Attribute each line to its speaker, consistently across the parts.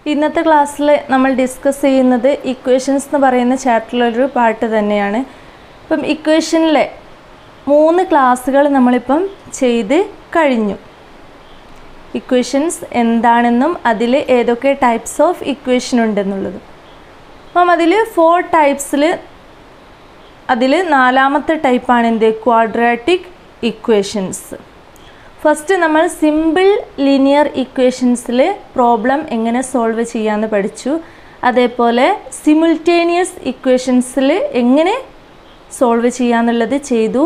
Speaker 1: ഇന്നത്തെ ക്ലാസ്സിൽ നമ്മൾ ഡിസ്കസ് ചെയ്യുന്നത് ഇക്വേഷൻസ് എന്ന് പറയുന്ന ചാപ്റ്ററിലൊരു പാർട്ട് തന്നെയാണ് ഇപ്പം ഇക്വേഷനിലെ മൂന്ന് ക്ലാസ്സുകൾ നമ്മളിപ്പം ചെയ്ത് കഴിഞ്ഞു ഇക്വേഷൻസ് എന്താണെന്നും അതിൽ ഏതൊക്കെ ടൈപ്സ് ഓഫ് ഇക്വേഷൻ ഉണ്ടെന്നുള്ളതും അപ്പം അതിൽ ഫോർ ടൈപ്സിൽ അതിൽ നാലാമത്തെ ടൈപ്പാണ് എന്ത് ക്വാഡ്രാറ്റിക് ഇക്വേഷൻസ് ഫസ്റ്റ് നമ്മൾ സിമ്പിൾ ലീനിയർ ഇക്വേഷൻസിൽ പ്രോബ്ലം എങ്ങനെ സോൾവ് ചെയ്യാമെന്ന് പഠിച്ചു അതേപോലെ സിമുൾട്ടേനിയസ് ഇക്വേഷൻസിൽ എങ്ങനെ സോൾവ് ചെയ്യാന്നുള്ളത് ചെയ്തു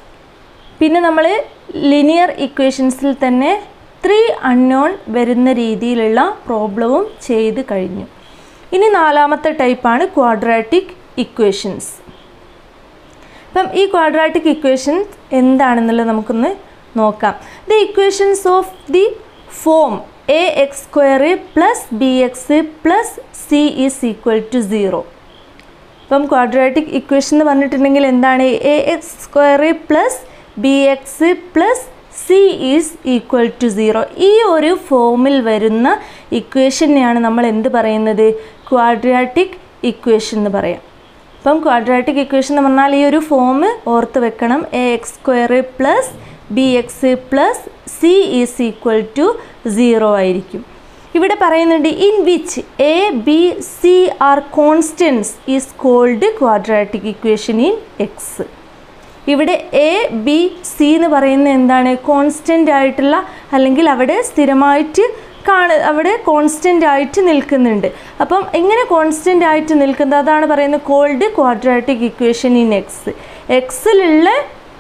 Speaker 1: പിന്നെ നമ്മൾ ലിനിയർ ഇക്വേഷൻസിൽ തന്നെ ത്രീ അൺനോൺ വരുന്ന രീതിയിലുള്ള പ്രോബ്ലവും ചെയ്ത് കഴിഞ്ഞു ഇനി നാലാമത്തെ ടൈപ്പാണ് ക്വാഡ്രാറ്റിക് ഇക്വേഷൻസ് അപ്പം ഈ ക്വാഡ്രാറ്റിക് ഇക്വേഷൻസ് എന്താണെന്നുള്ളത് നമുക്കൊന്ന് നോക്കാം the equations of the form A X square plus B X plus C is equal to zero ഇപ്പം ക്വാഡ്രാറ്റിക് ഇക്വേഷൻ എന്ന് പറഞ്ഞിട്ടുണ്ടെങ്കിൽ എന്താണ് A X square plus B X plus C is equal to zero ഈ ഒരു ഫോമിൽ വരുന്ന ഇക്വേഷനെയാണ് നമ്മൾ എന്ത് പറയുന്നത് ക്വാഡ്രാറ്റിക് ഇക്വേഷൻ എന്ന് പറയാം അപ്പം ക്വാഡ്രാറ്റിക് ഇക്വേഷൻ എന്ന് പറഞ്ഞാൽ ഈ ഒരു ഫോം ഓർത്ത് വെക്കണം A X square plus B X plus C is equal to zero ആയിരിക്കും ഇവിടെ പറയുന്നുണ്ട് in which A B C are constants is called quadratic equation in X ഇവിടെ എ ബി സി എന്ന് പറയുന്നത് എന്താണ് കോൺസ്റ്റൻ്റ് ആയിട്ടുള്ള അല്ലെങ്കിൽ അവിടെ സ്ഥിരമായിട്ട് കാണ അവിടെ കോൺസ്റ്റൻ്റ് ആയിട്ട് നിൽക്കുന്നുണ്ട് അപ്പം എങ്ങനെ കോൺസ്റ്റൻ്റ് ആയിട്ട് നിൽക്കുന്നത് അതാണ് പറയുന്നത് called quadratic equation in X എക്സിലുള്ള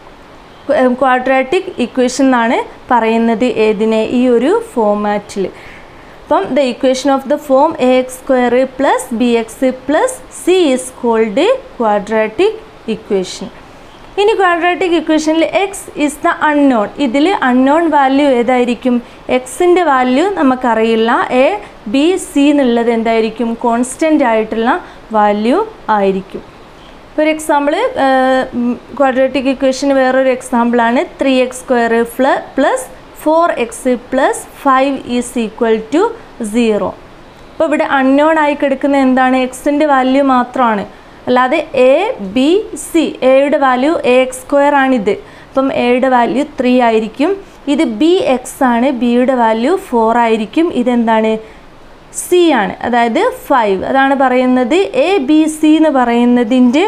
Speaker 1: ക്വാഡ്രാറ്റിക് ഇക്വേഷൻ എന്നാണ് പറയുന്നത് ഏതിനെ ഈ ഒരു ഫോമാറ്റിൽ അപ്പം the equation of the form A X square plus B X plus C is called quadratic equation ഇനി ക്വാഡ്രാറ്റിക് ഇക്വേഷനിൽ എക്സ് ഇസ് ദ അൺനോൺ ഇതിൽ അൺനോൺ വാല്യൂ ഏതായിരിക്കും എക്സിൻ്റെ വാല്യൂ നമുക്കറിയില്ല എ ബി സി എന്നുള്ളത് എന്തായിരിക്കും കോൺസ്റ്റൻ്റ് ആയിട്ടുള്ള വാല്യൂ ആയിരിക്കും ഒരു എക്സാമ്പിൾ ക്വാഡ്രാറ്റിക് ഇക്വേഷന് വേറൊരു എക്സാമ്പിളാണ് three X square plus four X plus five is equal to zero അപ്പോൾ ഇവിടെ അൺനോൺ ആയി കിടക്കുന്ന എന്താണ് എക്സിൻ്റെ വാല്യൂ മാത്രമാണ് അല്ലാതെ എ ബി സി എയുടെ വാല്യൂ എ എക്സ് സ്ക്വയർ ആണിത് അപ്പം എയുടെ വാല്യൂ ത്രീ ആയിരിക്കും ഇത് ബി എക്സ് ആണ് ബിയുടെ വാല്യൂ ഫോർ ആയിരിക്കും ഇതെന്താണ് സി ആണ് അതായത് ഫൈവ് അതാണ് പറയുന്നത് എ ബി സി എന്ന് പറയുന്നതിൻ്റെ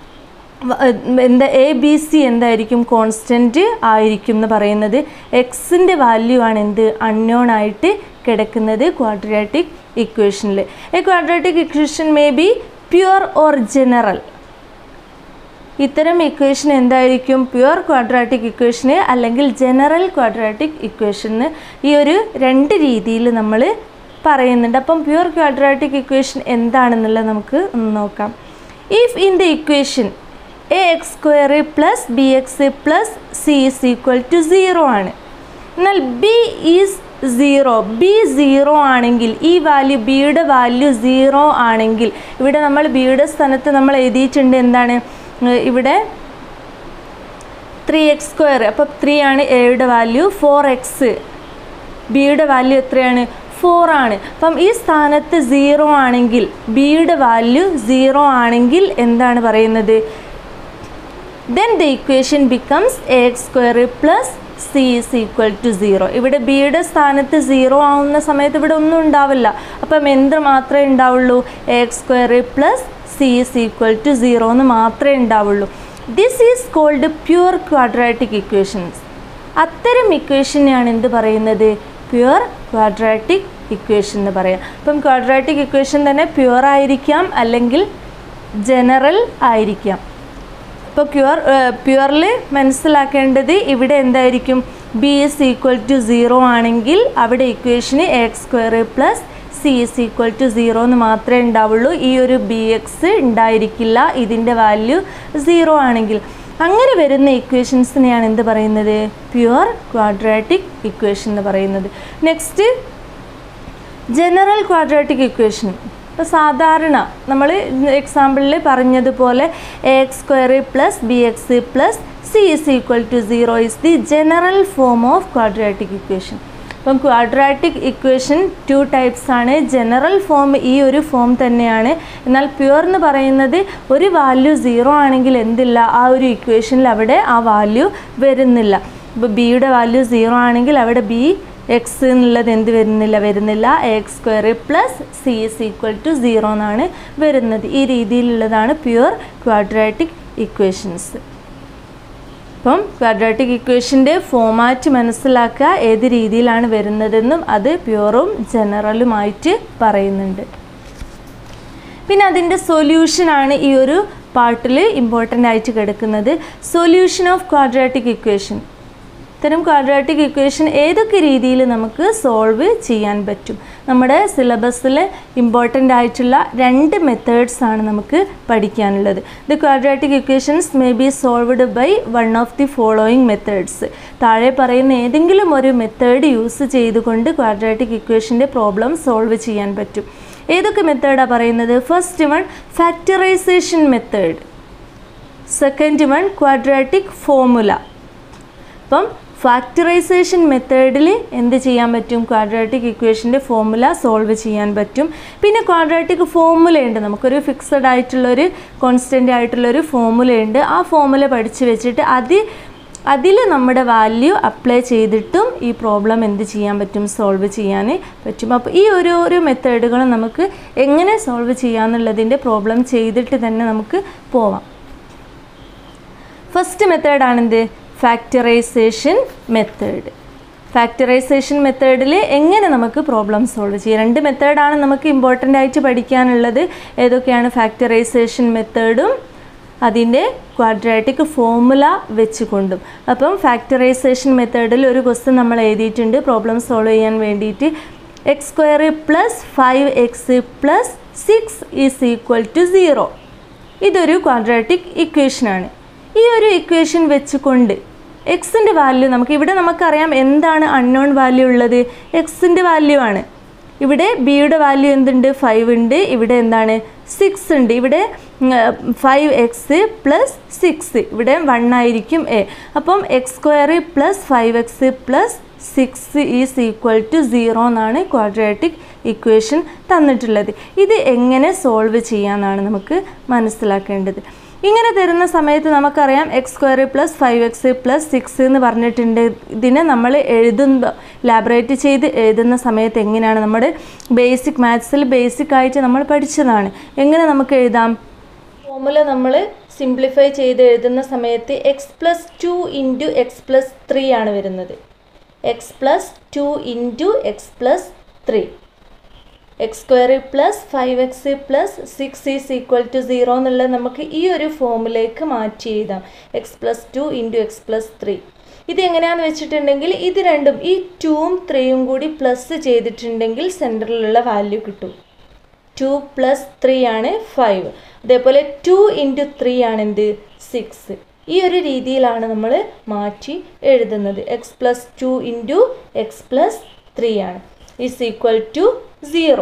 Speaker 1: എന്താ എ ബി സി എന്തായിരിക്കും കോൺസ്റ്റൻറ്റ് ആയിരിക്കും എന്ന് പറയുന്നത് എക്സിൻ്റെ വാല്യൂ ആണ് എന്ത് അൺനോൺ ആയിട്ട് കിടക്കുന്നത് ക്വാഡ്രാറ്റിക് ഇക്വേഷനിൽ A quadratic equation may be pure or general ഇത്തരം ഇക്വേഷൻ എന്തായിരിക്കും പ്യുവർ ക്വാഡ്രാറ്റിക് ഇക്വേഷന് അല്ലെങ്കിൽ ജനറൽ ക്വാഡ്രാറ്റിക് ഇക്വേഷന് ഈ ഒരു രണ്ട് രീതിയിൽ നമ്മൾ പറയുന്നുണ്ട് അപ്പം പ്യുവർ ക്വാഡ്രാറ്റിക് ഇക്വേഷൻ എന്താണെന്നുള്ളത് നമുക്ക് ഒന്ന് നോക്കാം if in the equation A X square plus B X plus C is equal to zero ആണ് എന്നാൽ B is zero B zero ആണെങ്കിൽ ഈ വാല്യൂ ബിയുടെ വാല്യൂ സീറോ ആണെങ്കിൽ ഇവിടെ നമ്മൾ ബിയുടെ സ്ഥാനത്ത് നമ്മൾ എഴുതിയിട്ടുണ്ട് എന്താണ് ഇവിടെ ത്രീ എക്സ് സ്ക്വയർ അപ്പോൾ ത്രീ ആണ് എയുടെ വാല്യൂ ഫോർ എക്സ് ബിയുടെ വാല്യൂ എത്രയാണ് ഫോർ ആണ് അപ്പം ഈ സ്ഥാനത്ത് സീറോ ആണെങ്കിൽ ബിയുടെ വാല്യൂ സീറോ ആണെങ്കിൽ എന്താണ് പറയുന്നത് then the equation becomes A X square plus C is equal to zero ഇവിടെ ബിയുടെ സ്ഥാനത്ത് സീറോ ആവുന്ന സമയത്ത് ഇവിടെ ഒന്നും ഉണ്ടാവില്ല അപ്പം എന്ത് മാത്രമേ ഉണ്ടാവുള്ളൂ A X square plus C is equal to zero എന്ന് മാത്രമേ ഉണ്ടാവുള്ളൂ this is called pure quadratic equations അത്തരം ഇക്വേഷനെയാണ് എന്ത് പറയുന്നത് പ്യുവർ ക്വാഡ്രാറ്റിക് ഇക്വേഷൻ എന്ന് പറയാം അപ്പം ക്വാഡ്രാറ്റിക് ഇക്വേഷൻ തന്നെ പ്യുവർ ആയിരിക്കാം അല്ലെങ്കിൽ ജനറൽ ആയിരിക്കാം ഇപ്പോൾ പ്യുവർ പ്യുവറിൽ മനസ്സിലാക്കേണ്ടത് ഇവിടെ എന്തായിരിക്കും B is equal to zero ആണെങ്കിൽ അവിടെ ഇക്വേഷന് X square plus C is equal to zero എന്ന് മാത്രമേ ഉണ്ടാവുള്ളൂ ഈ ഒരു ബി എക്സ് ഉണ്ടായിരിക്കില്ല ഇതിൻ്റെ വാല്യൂ സീറോ ആണെങ്കിൽ അങ്ങനെ വരുന്ന ഇക്വേഷൻസിനെയാണ് എന്ത് പറയുന്നത് പ്യുവർ ക്വാഡ്രാറ്റിക് ഇക്വേഷൻ എന്ന് പറയുന്നത് നെക്സ്റ്റ് ജനറൽ ക്വാഡ്രാറ്റിക് ഇക്വേഷൻ ഇപ്പോൾ സാധാരണ നമ്മൾ എക്സാമ്പിളിൽ പറഞ്ഞതുപോലെ A X square plus B X plus C is equal to zero is the general form of quadratic equation അപ്പം ക്വാഡ്രാറ്റിക് ഇക്വേഷൻ ടു ടൈപ്സ് ആണ് ജനറൽ ഫോം ഈ ഒരു ഫോം തന്നെയാണ് എന്നാൽ പ്യുവർ എന്ന് പറയുന്നത് ഒരു വാല്യൂ സീറോ ആണെങ്കിൽ എന്തില്ല ആ ഒരു ഇക്വേഷനിൽ അവിടെ ആ വാല്യൂ വരുന്നില്ല ഇപ്പോൾ ബിയുടെ വാല്യൂ സീറോ ആണെങ്കിൽ അവിടെ ബി എക്സ് എന്നുള്ളത് എന്ത് വരുന്നില്ല വരുന്നില്ല X square plus C is equal to zero എന്നാണ് വരുന്നത് ഈ രീതിയിലുള്ളതാണ് പ്യുവർ ക്വാഡ്രാറ്റിക് ഇക്വേഷൻസ് അപ്പം ക്വാഡ്രാറ്റിക് ഇക്വേഷൻ്റെ ഫോമാറ്റ് മനസ്സിലാക്കുക ഏത് രീതിയിലാണ് വരുന്നതെന്നും അത് പ്യുവറും ജനറലുമായിട്ട് പറയുന്നുണ്ട് പിന്നെ അതിൻ്റെ സൊല്യൂഷനാണ് ഈ ഒരു പാർട്ടിൽ ഇമ്പോർട്ടൻ്റ് ആയിട്ട് കിടക്കുന്നത് സൊല്യൂഷൻ ഓഫ് ക്വാഡ്രാറ്റിക് ഇക്വേഷൻ ഇത്തരം ക്വാഡ്രാറ്റിക് ഇക്വേഷൻ ഏതൊക്കെ രീതിയിൽ നമുക്ക് സോൾവ് ചെയ്യാൻ പറ്റും നമ്മുടെ സിലബസിൽ ഇമ്പോർട്ടൻ്റ് ആയിട്ടുള്ള രണ്ട് മെത്തേഡ്സ് ആണ് നമുക്ക് പഠിക്കാനുള്ളത് the quadratic equations may be solved by one of the following methods താഴെ പറയുന്ന ഏതെങ്കിലും ഒരു മെത്തേഡ് യൂസ് ചെയ്തുകൊണ്ട് ക്വാഡ്രാറ്റിക് ഇക്വേഷൻ്റെ പ്രോബ്ലം സോൾവ് ചെയ്യാൻ പറ്റും ഏതൊക്കെ മെത്തേഡാണ് പറയുന്നത് first one factorisation method second one quadratic formula അപ്പം ഫാക്ടറൈസേഷൻ മെത്തേഡിൽ എന്ത് ചെയ്യാൻ പറ്റും ക്വാഡ്രാറ്റിക് ഇക്വേഷൻ്റെ ഫോമുല സോൾവ് ചെയ്യാൻ പറ്റും പിന്നെ ക്വാഡ്രാറ്റിക് ഫോമുലയുണ്ട് നമുക്കൊരു ഫിക്സഡ് ആയിട്ടുള്ളൊരു കോൺസ്റ്റൻ്റ് ആയിട്ടുള്ളൊരു ഫോമുലയുണ്ട് ആ ഫോമുല പഠിച്ച് വെച്ചിട്ട് അത് അതിൽ നമ്മുടെ വാല്യൂ അപ്ലൈ ചെയ്തിട്ടും ഈ പ്രോബ്ലം എന്ത് ചെയ്യാൻ പറ്റും സോൾവ് ചെയ്യാൻ പറ്റും അപ്പോൾ ഈ ഓരോരോ മെത്തേഡുകളും നമുക്ക് എങ്ങനെ സോൾവ് ചെയ്യാമെന്നുള്ളതിൻ്റെ പ്രോബ്ലം ചെയ്തിട്ട് തന്നെ നമുക്ക് പോവാം ഫസ്റ്റ് മെത്തേഡാണെന്ത് ഫാക്ടറൈസേഷൻ മെത്തേഡ് ഫാക്ടറൈസേഷൻ മെത്തേഡിൽ എങ്ങനെ നമുക്ക് പ്രോബ്ലം സോൾവ് ചെയ്യാം രണ്ട് മെത്തേഡാണ് നമുക്ക് ഇമ്പോർട്ടൻ്റ് ആയിട്ട് പഠിക്കാനുള്ളത് ഏതൊക്കെയാണ് ഫാക്ടറൈസേഷൻ മെത്തേഡും അതിൻ്റെ ക്വാഡ്രാറ്റിക് ഫോമുല വെച്ചുകൊണ്ടും അപ്പം ഫാക്ടറൈസേഷൻ മെത്തേഡിൽ ഒരു ക്വസ്റ്റ്യൻ നമ്മൾ എഴുതിയിട്ടുണ്ട് പ്രോബ്ലം സോൾവ് ചെയ്യാൻ വേണ്ടിയിട്ട് X square plus five X plus six is equal to zero ഇതൊരു ക്വാഡ്രാറ്റിക് ഇക്വേഷനാണ് ഈ ഒരു ഇക്വേഷൻ വെച്ചുകൊണ്ട് എക്സിൻ്റെ വാല്യൂ നമുക്ക് ഇവിടെ നമുക്കറിയാം എന്താണ് അൺനോൺ വാല്യൂ ഉള്ളത് എക്സിൻ്റെ വാല്യൂ ആണ് ഇവിടെ ബിയുടെ വാല്യൂ എന്തുണ്ട് ഫൈവ് ഉണ്ട് ഇവിടെ എന്താണ് സിക്സ് ഉണ്ട് ഇവിടെ ഫൈവ് എക്സ് പ്ലസ് സിക്സ് ഇവിടെ വൺ ആയിരിക്കും എ അപ്പം X square plus five X plus six is equal to zero എന്നാണ് ക്വാഡ്രാറ്റിക് ഇക്വേഷൻ തന്നിട്ടുള്ളത് ഇത് എങ്ങനെ സോൾവ് ചെയ്യാമെന്നാണ് നമുക്ക് മനസ്സിലാക്കേണ്ടത് ഇങ്ങനെ തരുന്ന സമയത്ത് നമുക്കറിയാം X square plus five X plus six എന്ന് പറഞ്ഞിട്ടുണ്ട് ഇതിനെ നമ്മൾ എഴുതുമ്പോൾ ലാബറേറ്റ് ചെയ്ത് എഴുതുന്ന സമയത്ത് എങ്ങനെയാണ് നമ്മുടെ ബേസിക് മാത്സിൽ ബേസിക് ആയിട്ട് നമ്മൾ പഠിച്ചതാണ് എങ്ങനെ നമുക്ക് എഴുതാം ഫോമുല നമ്മൾ സിംപ്ലിഫൈ ചെയ്ത് എഴുതുന്ന സമയത്ത് X plus two into X plus three ആണ് വരുന്നത് X plus two into X plus three X square plus five X plus six is equal to zero എന്നുള്ളത് നമുക്ക് ഈ ഒരു ഫോമിലേക്ക് മാറ്റി എഴുതാം X plus two into X plus three ഇത് എങ്ങനെയാണെന്ന് വെച്ചിട്ടുണ്ടെങ്കിൽ ഇത് രണ്ടും ഈ ടൂവും ത്രീയും കൂടി പ്ലസ് ചെയ്തിട്ടുണ്ടെങ്കിൽ സെൻറ്ററിലുള്ള വാല്യൂ കിട്ടും ടു പ്ലസ് ത്രീ ആണ് ഫൈവ് അതേപോലെ ടു ഇൻറ്റു ത്രീ ആണ് എന്ത് സിക്സ് ഈ ഒരു രീതിയിലാണ് നമ്മൾ മാറ്റി എഴുതുന്നത് X plus two into X plus three ആണ് ഈസ് ഈക്വൽ ടു സീറോ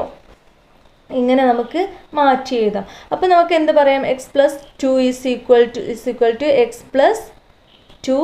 Speaker 1: ഇങ്ങനെ നമുക്ക് മാറ്റി എഴുതാം അപ്പോൾ നമുക്ക് എന്ത് പറയാം X plus two is equal to is equal to X plus two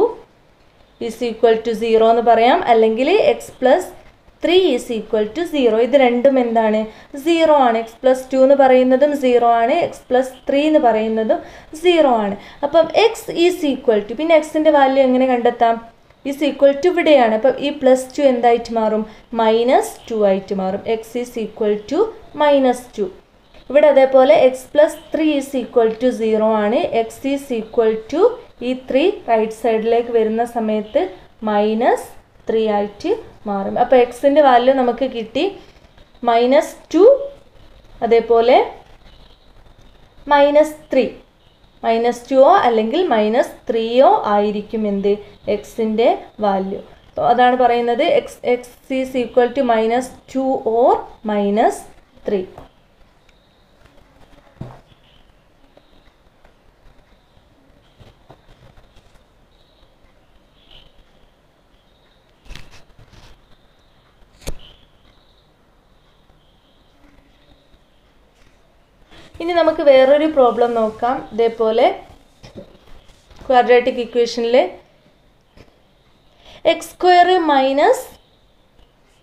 Speaker 1: is equal to zero എന്ന് പറയാം അല്ലെങ്കിൽ X plus three is equal to zero ഇത് രണ്ടും എന്താണ് സീറോ ആണ് എക്സ് പ്ലസ് ടു എന്ന് പറയുന്നതും സീറോ ആണ് എക്സ് പ്ലസ് ത്രീ എന്ന് പറയുന്നതും സീറോ ആണ് അപ്പം എക്സ് ഈസ് ഈക്വൽ ടു പിന്നെ എക്സിൻ്റെ വാല്യൂ എങ്ങനെ കണ്ടെത്താം ഈസ് ഈക്വൽ ടു ഇവിടെയാണ് അപ്പം ഈ പ്ലസ് ടു എന്തായിട്ട് മാറും മൈനസ് ടു ആയിട്ട് മാറും X is equal to minus two ഇവിടെ അതേപോലെ X plus three is equal to zero ആണ് എക്സ് ഈസ് ഈക്വൽ ടു ഈ ത്രീ റൈറ്റ് സൈഡിലേക്ക് വരുന്ന സമയത്ത് മൈനസ് ത്രീ ആയിട്ട് മാറും അപ്പോൾ എക്സിൻ്റെ വാല്യൂ നമുക്ക് കിട്ടി മൈനസ് ടു അതേപോലെ മൈനസ് ത്രീ മൈനസ് ടുവോ അല്ലെങ്കിൽ മൈനസ് ത്രീയോ ആയിരിക്കും എന്ത് എക്സിൻ്റെ വാല്യൂ അപ്പോൾ അതാണ് പറയുന്നത് X X is equal to minus two or minus three ഇനി നമുക്ക് വേറൊരു പ്രോബ്ലം നോക്കാം ഇതേപോലെ ക്വാഡ്രാറ്റിക് ഇക്വേഷനിൽ X square minus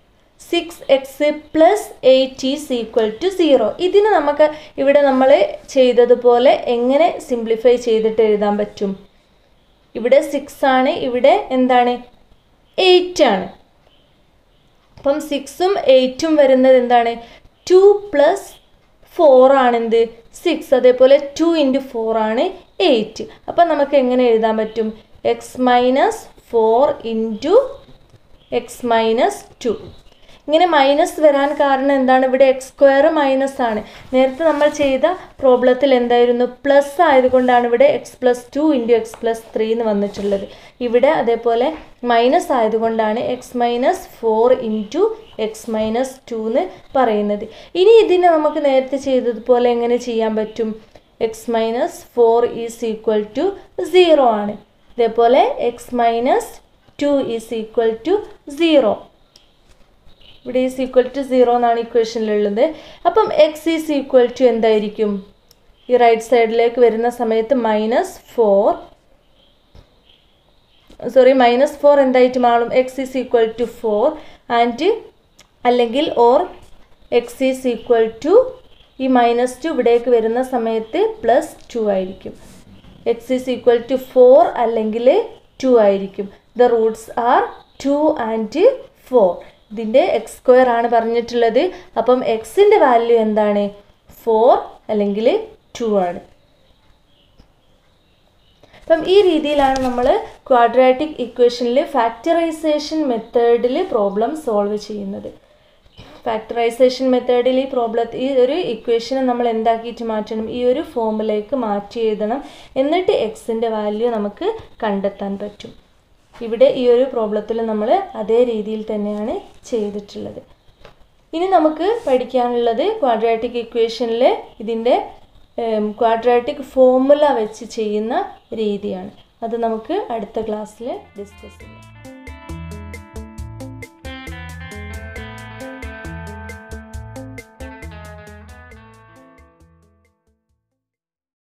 Speaker 1: six X plus eight is equal to zero ഇതിന് നമുക്ക് ഇവിടെ നമ്മൾ ചെയ്തതുപോലെ എങ്ങനെ സിംപ്ലിഫൈ ചെയ്തിട്ട് എഴുതാൻ പറ്റും ഇവിടെ സിക്സ് ആണ് ഇവിടെ എന്താണ് എയ്റ്റ് ആണ് അപ്പം സിക്സും എയ്റ്റും വരുന്നത് എന്താണ് ടു പ്ലസ് ഫോർ ആണ് എന്ത് സിക്സ് അതേപോലെ ടു ഇൻറ്റു ഫോർ ആണ് എയ്റ്റ് അപ്പം നമുക്ക് എങ്ങനെ എഴുതാൻ പറ്റും X minus four into X minus two ഇങ്ങനെ മൈനസ് വരാൻ കാരണം എന്താണ് ഇവിടെ എക്സ് സ്ക്വയർ മൈനസ് ആണ് നേരത്തെ നമ്മൾ ചെയ്ത പ്രോബ്ലത്തിൽ എന്തായിരുന്നു പ്ലസ് ആയതുകൊണ്ടാണ് ഇവിടെ X plus two into X plus three എന്ന് വന്നിട്ടുള്ളത് ഇവിടെ അതേപോലെ മൈനസ് ആയതുകൊണ്ടാണ് X minus four into X minus two എന്ന് പറയുന്നത് ഇനി ഇതിനെ നമുക്ക് നേരത്തെ ചെയ്തതുപോലെ എങ്ങനെ ചെയ്യാൻ പറ്റും X minus four is equal to zero ആണ് ഇതേപോലെ X minus two is equal to zero ഇവിടെ ഈസ് ഈക്വൽ ടു സീറോ എന്നാണ് ഇക്വേഷനിലുള്ളത് അപ്പം എക്സ് ഈസ് ഈക്വൽ ടു എന്തായിരിക്കും ഈ റൈറ്റ് സൈഡിലേക്ക് വരുന്ന സമയത്ത് minus four sorry minus four എന്തായിട്ട് മാറും X is equal to four and അല്ലെങ്കിൽ or X is equal to ഈ മൈനസ് ടു ഇവിടേക്ക് വരുന്ന സമയത്ത് പ്ലസ് ടു ആയിരിക്കും X is equal to four അല്ലെങ്കിൽ ടു ആയിരിക്കും the roots are two and four ഇതിൻ്റെ എക്സ് സ്ക്വയർ ആണ് പറഞ്ഞിട്ടുള്ളത് അപ്പം എക്സിൻ്റെ വാല്യൂ എന്താണ് ഫോർ അല്ലെങ്കിൽ ടു ആണ് അപ്പം ഈ രീതിയിലാണ് നമ്മൾ ക്വാഡ്രാറ്റിക് ഇക്വേഷനിൽ ഫാക്ടറൈസേഷൻ മെത്തേഡിൽ പ്രോബ്ലം സോൾവ് ചെയ്യുന്നത് ഫാക്ടറൈസേഷൻ മെത്തേഡിൽ ഈ പ്രോബ്ലം ഈ ഒരു ഇക്വേഷനെ നമ്മൾ എന്താക്കിയിട്ട് മാറ്റണം ഈ ഒരു ഫോമിലേക്ക് മാറ്റി എഴുതണം എന്നിട്ട് എക്സിൻ്റെ വാല്യൂ നമുക്ക് കണ്ടെത്താൻ പറ്റും ഇവിടെ ഈ ഒരു പ്രോബ്ലത്തിൽ നമ്മൾ അതേ രീതിയിൽ തന്നെയാണ് ചെയ്തിട്ടുള്ളത് ഇനി നമുക്ക് പഠിക്കാനുള്ളത് ക്വാഡ്രാറ്റിക് ഇക്വേഷനിൽ ഇതിൻ്റെ ക്വാഡ്രാറ്റിക് ഫോർമുല വെച്ച് ചെയ്യുന്ന രീതിയാണ് അത് നമുക്ക് അടുത്ത ക്ലാസ്സിൽ ഡിസ്കസ് ചെയ്യാം